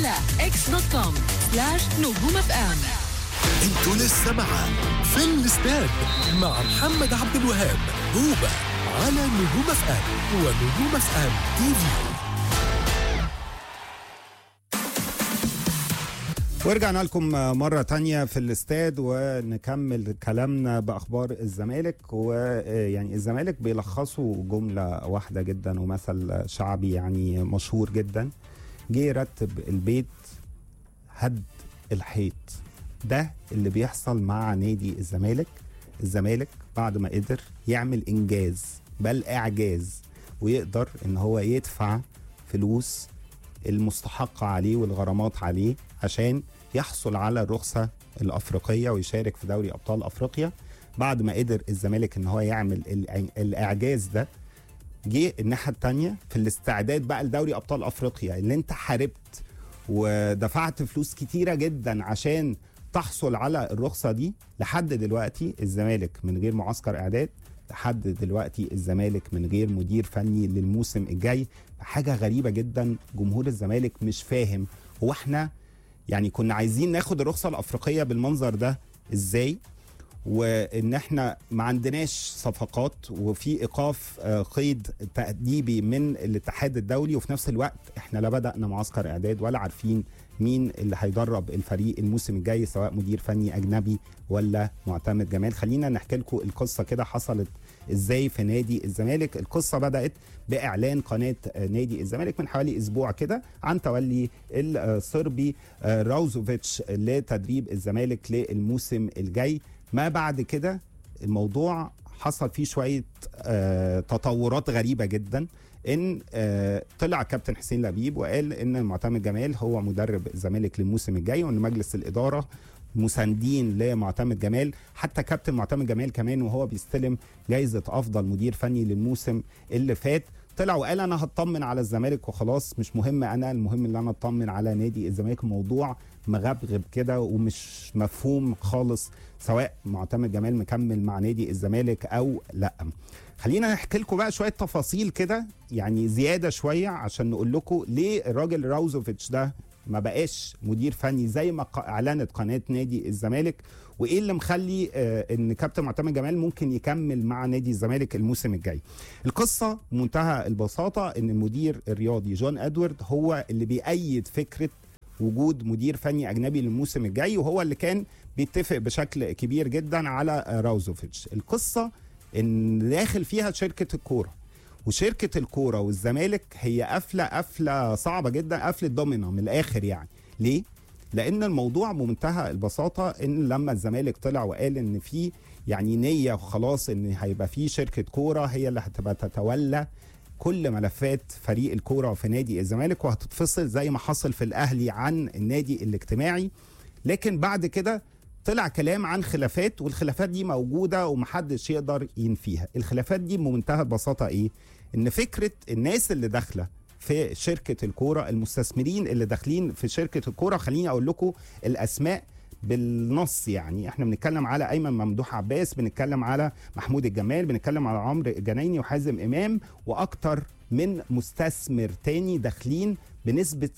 على اكس دوت كوم سلاش نجوم اف ام انتوا لسه مع في الاستاد مع محمد عبد الوهاب هوبا على نجوم اف ام ونجوم اف ام تي في ورجعنا لكم مرة تانية في الاستاد ونكمل كلامنا بأخبار الزمالك ويعني الزمالك بيلخصوا جملة واحدة جدا ومثل شعبي يعني مشهور جدا جه يرتب البيت هد الحيط ده اللي بيحصل مع نادي الزمالك الزمالك بعد ما قدر يعمل إنجاز بل إعجاز ويقدر إن هو يدفع فلوس المستحقة عليه والغرامات عليه عشان يحصل على الرخصة الأفريقية ويشارك في دوري أبطال أفريقيا بعد ما قدر الزمالك إن هو يعمل الإع- الإعجاز ده جه الناحية التانية في الاستعداد بقى لدوري أبطال أفريقيا اللي أنت حاربت ودفعت فلوس كتيرة جدا عشان تحصل على الرخصة دي لحد دلوقتي الزمالك من غير معسكر إعداد لحد دلوقتي الزمالك من غير مدير فني للموسم الجاي حاجة غريبة جدا جمهور الزمالك مش فاهم هو احنا يعني كنا عايزين ناخد الرخصة الأفريقية بالمنظر ده ازاي وان احنا ما عندناش صفقات وفي ايقاف آه، قيد تأديبي من الاتحاد الدولي وفي نفس الوقت احنا لا بدأنا معسكر اعداد ولا عارفين مين اللي هيدرب الفريق الموسم الجاي سواء مدير فني اجنبي ولا معتمد جمال خلينا نحكي لكم القصه كده حصلت ازاي في نادي الزمالك القصه بدات باعلان قناه آه، نادي الزمالك من حوالي اسبوع كده عن تولي الصربي آه، راوزوفيتش لتدريب الزمالك للموسم الجاي ما بعد كده الموضوع حصل فيه شويه آه، تطورات غريبه جدا ان آه، طلع كابتن حسين لبيب وقال ان معتمد جمال هو مدرب الزمالك للموسم الجاي وان مجلس الاداره مساندين لمعتمد جمال حتى كابتن معتمد جمال كمان وهو بيستلم جايزه افضل مدير فني للموسم اللي فات طلع وقال انا هطمن على الزمالك وخلاص مش مهم انا المهم ان انا اطمن على نادي الزمالك الموضوع مغبغب كده ومش مفهوم خالص سواء معتمد جمال مكمل مع نادي الزمالك او لا خلينا نحكي لكم بقى شويه تفاصيل كده يعني زياده شويه عشان نقول لكم ليه الراجل راوزوفيتش ده ما بقاش مدير فني زي ما ق- اعلنت قناه نادي الزمالك وايه اللي مخلي آه ان كابتن معتمد جمال ممكن يكمل مع نادي الزمالك الموسم الجاي القصه بمنتهى البساطه ان المدير الرياضي جون ادوارد هو اللي بيأيد فكره وجود مدير فني اجنبي للموسم الجاي وهو اللي كان بيتفق بشكل كبير جدا على آه، راوزوفيتش القصه ان داخل فيها شركه الكوره وشركه الكوره والزمالك هي قفله قفله صعبه جدا قفله دومينو من الاخر يعني ليه لان الموضوع بمنتهى البساطه ان لما الزمالك طلع وقال ان في يعني نيه وخلاص ان هيبقى في شركه كوره هي اللي هتبقى تتولى كل ملفات فريق الكوره في نادي الزمالك وهتتفصل زي ما حصل في الاهلي عن النادي الاجتماعي لكن بعد كده طلع كلام عن خلافات والخلافات دي موجوده ومحدش يقدر ينفيها الخلافات دي بمنتهى البساطه ايه ان فكره الناس اللي داخله في شركه الكوره المستثمرين اللي داخلين في شركه الكوره خليني اقول لكم الاسماء بالنص يعني احنا بنتكلم على ايمن ممدوح عباس بنتكلم على محمود الجمال بنتكلم على عمرو الجنايني وحازم امام واكتر من مستثمر تاني داخلين بنسبة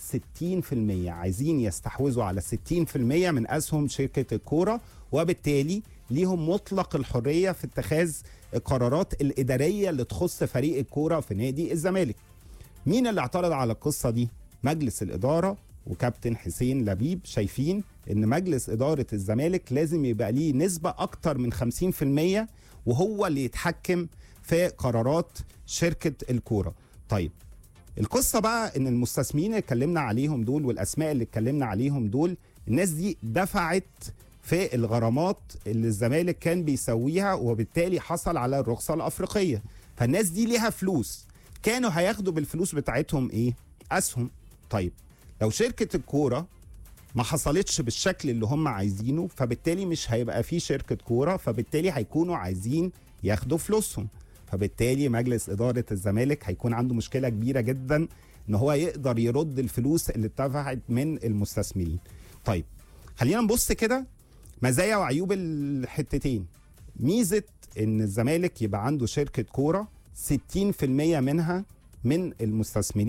60% عايزين يستحوذوا على 60% من أسهم شركة الكورة وبالتالي ليهم مطلق الحرية في اتخاذ القرارات الإدارية اللي تخص فريق الكورة في نادي الزمالك مين اللي اعترض على القصة دي؟ مجلس الإدارة وكابتن حسين لبيب شايفين ان مجلس إدارة الزمالك لازم يبقى ليه نسبة أكتر من 50% وهو اللي يتحكم في قرارات شركة الكورة طيب القصة بقى ان المستثمرين اللي اتكلمنا عليهم دول والاسماء اللي اتكلمنا عليهم دول الناس دي دفعت في الغرامات اللي الزمالك كان بيسويها وبالتالي حصل على الرخصة الأفريقية فالناس دي ليها فلوس كانوا هياخدوا بالفلوس بتاعتهم ايه أسهم طيب لو شركة الكورة ما حصلتش بالشكل اللي هم عايزينه فبالتالي مش هيبقى في شركة كورة فبالتالي هيكونوا عايزين ياخدوا فلوسهم فبالتالي مجلس إدارة الزمالك هيكون عنده مشكلة كبيرة جدا ان هو يقدر يرد الفلوس اللي اتدفعت من المستثمرين طيب خلينا نبص كده مزايا وعيوب الحتتين ميزة ان الزمالك يبقى عنده شركة كورة 60% منها من المستثمرين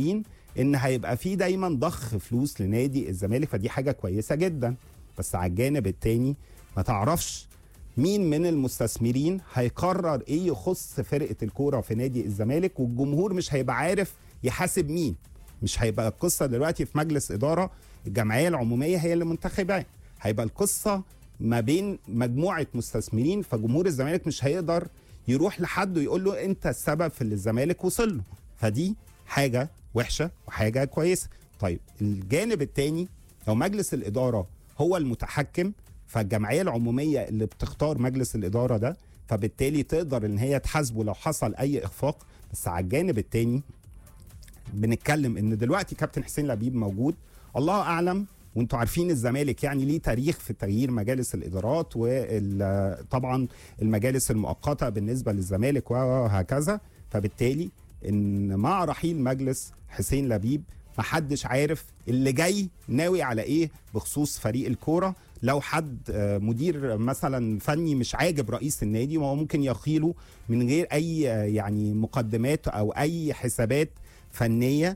ان هيبقى في دايما ضخ فلوس لنادي الزمالك فدي حاجه كويسه جدا بس على الجانب التاني ما تعرفش مين من المستثمرين هيقرر ايه يخص فرقه الكوره في نادي الزمالك والجمهور مش هيبقى عارف يحاسب مين مش هيبقى القصه دلوقتي في مجلس اداره الجمعيه العموميه هي اللي منتخباه هيبقى القصه ما بين مجموعه مستثمرين فجمهور الزمالك مش هيقدر يروح لحد ويقول له انت السبب في اللي الزمالك وصل له فدي حاجه وحشه وحاجه كويسه طيب الجانب الثاني لو مجلس الاداره هو المتحكم فالجمعيه العموميه اللي بتختار مجلس الاداره ده فبالتالي تقدر ان هي تحاسبه لو حصل اي اخفاق بس على الجانب الثاني بنتكلم ان دلوقتي كابتن حسين لبيب موجود الله اعلم وانتوا عارفين الزمالك يعني ليه تاريخ في تغيير مجالس الادارات وطبعا المجالس المؤقته بالنسبه للزمالك وهكذا فبالتالي ان مع رحيل مجلس حسين لبيب محدش عارف اللي جاي ناوي على ايه بخصوص فريق الكوره لو حد آه، مدير مثلا فني مش عاجب رئيس النادي وهو ممكن يخيله من غير اي آه، يعني مقدمات او اي حسابات فنيه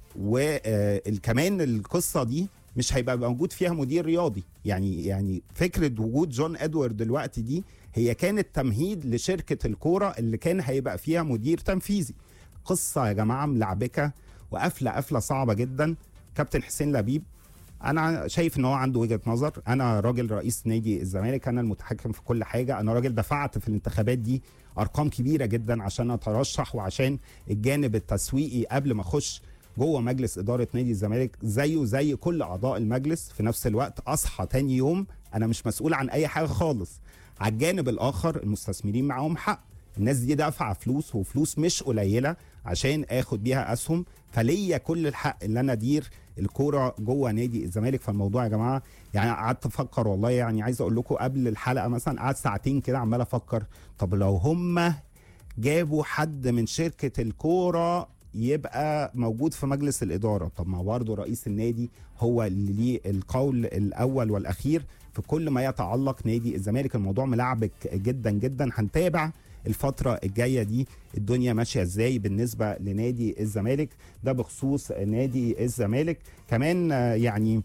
وكمان القصه دي مش هيبقى موجود فيها مدير رياضي يعني يعني فكره وجود جون ادوارد دلوقتي دي هي كانت تمهيد لشركه الكوره اللي كان هيبقى فيها مدير تنفيذي قصه يا جماعه ملعبكه وقفله قفله صعبه جدا كابتن حسين لبيب انا شايف ان هو عنده وجهه نظر انا راجل رئيس نادي الزمالك انا المتحكم في كل حاجه انا راجل دفعت في الانتخابات دي ارقام كبيره جدا عشان اترشح وعشان الجانب التسويقي قبل ما اخش جوه مجلس اداره نادي الزمالك زيه زي كل اعضاء المجلس في نفس الوقت اصحى تاني يوم انا مش مسؤول عن اي حاجه خالص على الجانب الاخر المستثمرين معاهم حق الناس دي دافعه فلوس وفلوس مش قليله عشان اخد بيها اسهم فليا كل الحق ان انا ادير الكوره جوه نادي الزمالك فالموضوع يا جماعه يعني قعدت افكر والله يعني عايز اقول لكم قبل الحلقه مثلا قعدت ساعتين كده عمال افكر طب لو هم جابوا حد من شركه الكوره يبقى موجود في مجلس الاداره طب ما برضه رئيس النادي هو اللي ليه القول الاول والاخير في كل ما يتعلق نادي الزمالك الموضوع ملعبك جدا جدا هنتابع الفترة الجاية دي الدنيا ماشية ازاي بالنسبة لنادي الزمالك ده بخصوص نادي الزمالك كمان آه، يعني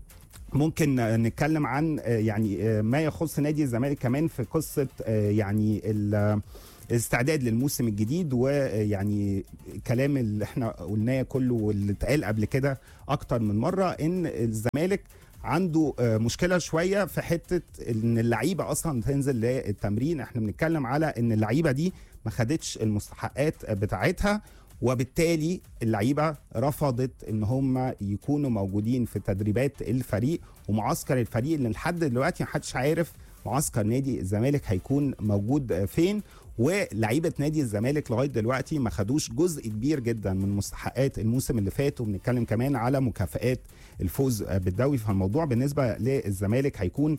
ممكن آه، نتكلم عن آه، يعني آه، ما يخص نادي الزمالك كمان في قصة آه، يعني ال- الاستعداد للموسم الجديد ويعني الكلام اللي احنا قلناه كله واللي اتقال قبل كده اكتر من مره ان الزمالك عنده آه، مشكله شويه في حته ان اللعيبه اصلا تنزل للتمرين احنا بنتكلم على ان اللعيبه دي ما خدتش المستحقات بتاعتها وبالتالي اللعيبه رفضت ان هم يكونوا موجودين في تدريبات الفريق ومعسكر الفريق اللي لحد دلوقتي محدش عارف معسكر نادي الزمالك هيكون موجود فين ولعيبه نادي الزمالك لغايه دلوقتي ما خدوش جزء كبير جدا من مستحقات الموسم اللي فات وبنتكلم كمان على مكافئات الفوز بالدوري فالموضوع بالنسبه للزمالك هيكون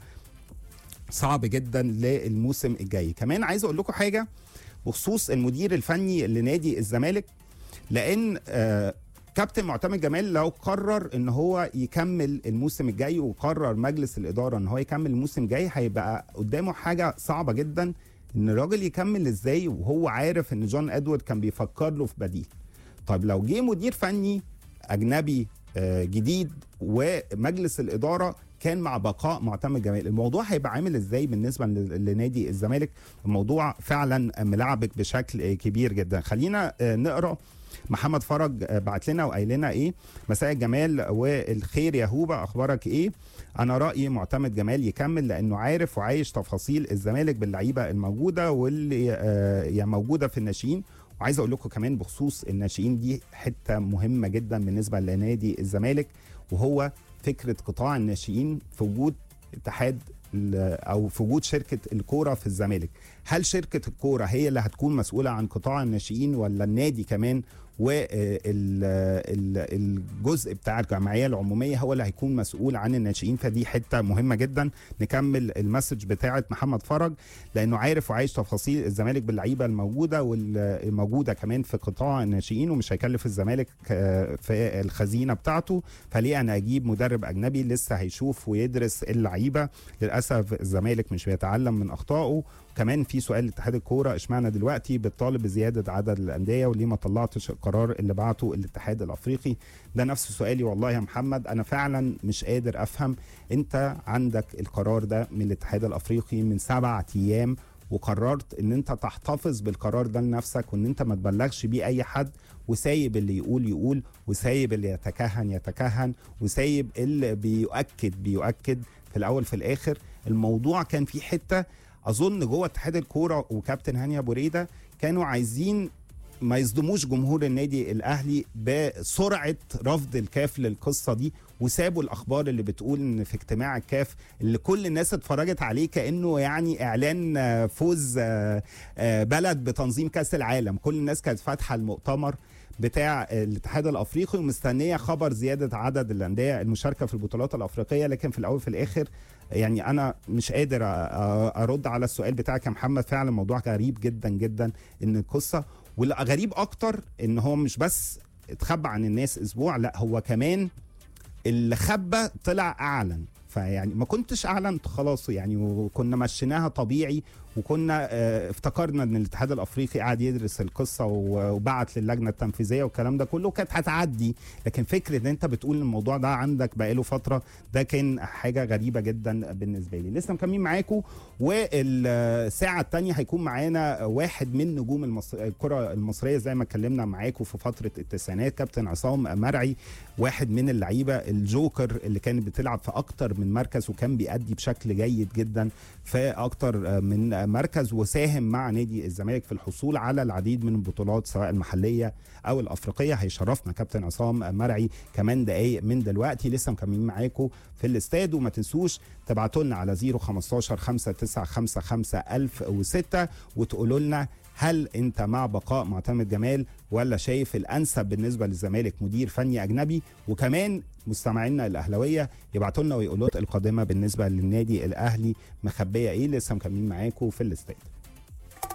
صعب جدا للموسم الجاي كمان عايز اقول لكم حاجه بخصوص المدير الفني لنادي الزمالك لان آه كابتن معتمد جمال لو قرر ان هو يكمل الموسم الجاي وقرر مجلس الاداره ان هو يكمل الموسم الجاي هيبقى قدامه حاجه صعبه جدا ان الراجل يكمل ازاي وهو عارف ان جون ادوارد كان بيفكر له في بديل طيب لو جه مدير فني اجنبي آه، جديد ومجلس الاداره كان مع بقاء معتمد جمال الموضوع هيبقى عامل ازاي بالنسبه ل- لنادي الزمالك الموضوع فعلا ملعبك بشكل آه، كبير جدا خلينا آه، نقرا محمد فرج آه، بعت لنا وقايل لنا ايه مساء الجمال والخير يا هوبا اخبارك ايه انا رايي معتمد جمال يكمل لانه عارف وعايش تفاصيل الزمالك باللعيبه الموجوده واللي آه، يعني موجوده في الناشئين وعايز اقول لكم كمان بخصوص الناشئين دي حته مهمه جدا بالنسبه لنادي الزمالك وهو فكره قطاع الناشئين في وجود اتحاد ال- او في وجود شركه الكوره في الزمالك هل شركه الكوره هي اللي هتكون مسؤوله عن قطاع الناشئين ولا النادي كمان والجزء بتاع الجمعيه العموميه هو اللي هيكون مسؤول عن الناشئين فدي حته مهمه جدا نكمل المسج بتاعه محمد فرج لانه عارف وعايش تفاصيل الزمالك باللعيبه الموجوده والموجوده كمان في قطاع الناشئين ومش هيكلف الزمالك آه، في الخزينه بتاعته فليه انا اجيب مدرب اجنبي لسه هيشوف ويدرس اللعيبه للاسف الزمالك مش بيتعلم من اخطائه كمان في سؤال لاتحاد الكوره اشمعنى دلوقتي بتطالب بزياده عدد الانديه وليه ما طلعتش القرار اللي بعته الاتحاد الافريقي ده نفس سؤالي والله يا محمد انا فعلا مش قادر افهم انت عندك القرار ده من الاتحاد الافريقي من سبعة ايام وقررت ان انت تحتفظ بالقرار ده لنفسك وان انت ما تبلغش بيه اي حد وسايب اللي يقول يقول وسايب اللي يتكهن يتكهن وسايب اللي بيؤكد بيؤكد في الاول في الاخر الموضوع كان في حته اظن جوه اتحاد الكوره وكابتن هاني ابو ريده كانوا عايزين ما يصدموش جمهور النادي الاهلي بسرعه رفض الكاف للقصه دي وسابوا الاخبار اللي بتقول ان في اجتماع الكاف اللي كل الناس اتفرجت عليه كانه يعني اعلان آه، فوز آه، آه، بلد بتنظيم كاس العالم كل الناس كانت فاتحه المؤتمر بتاع الاتحاد الافريقي ومستنيه خبر زياده عدد الانديه المشاركه في البطولات الافريقيه لكن في الاول في الاخر يعني انا مش قادر أ- أ- ارد على السؤال بتاعك يا محمد فعلا موضوع غريب جدا جدا ان القصه والغريب اكتر ان هو مش بس اتخبى عن الناس اسبوع لا هو كمان اللي خبى طلع اعلن فيعني ما كنتش اعلنت خلاص يعني وكنا مشيناها طبيعي وكنا آه، افتكرنا ان الاتحاد الافريقي قاعد يدرس القصه و- وبعت للجنه التنفيذيه والكلام ده كله كانت هتعدي لكن فكره ان انت بتقول الموضوع ده عندك بقاله فتره ده كان حاجه غريبه جدا بالنسبه لي لسه مكملين معاكم والساعه الثانيه هيكون معانا واحد من نجوم المصر... الكره المصريه زي ما اتكلمنا معاكم في فتره التسعينات كابتن عصام مرعي واحد من اللعيبه الجوكر اللي كانت بتلعب في اكتر من مركز وكان بيأدي بشكل جيد جدا في اكتر من مركز وساهم مع نادي الزمالك في الحصول على العديد من البطولات سواء المحليه او الافريقيه هيشرفنا كابتن عصام مرعي كمان دقايق من دلوقتي لسه مكملين معاكم في الاستاد وما تنسوش تبعتوا لنا على 015 5955 1006 وتقولوا لنا هل انت مع بقاء معتمد جمال ولا شايف الانسب بالنسبه للزمالك مدير فني اجنبي وكمان مستمعينا الاهلاويه يبعتوا لنا ويقولوا القادمه بالنسبه للنادي الاهلي مخبيه ايه لسه مكملين معاكم في الاستاد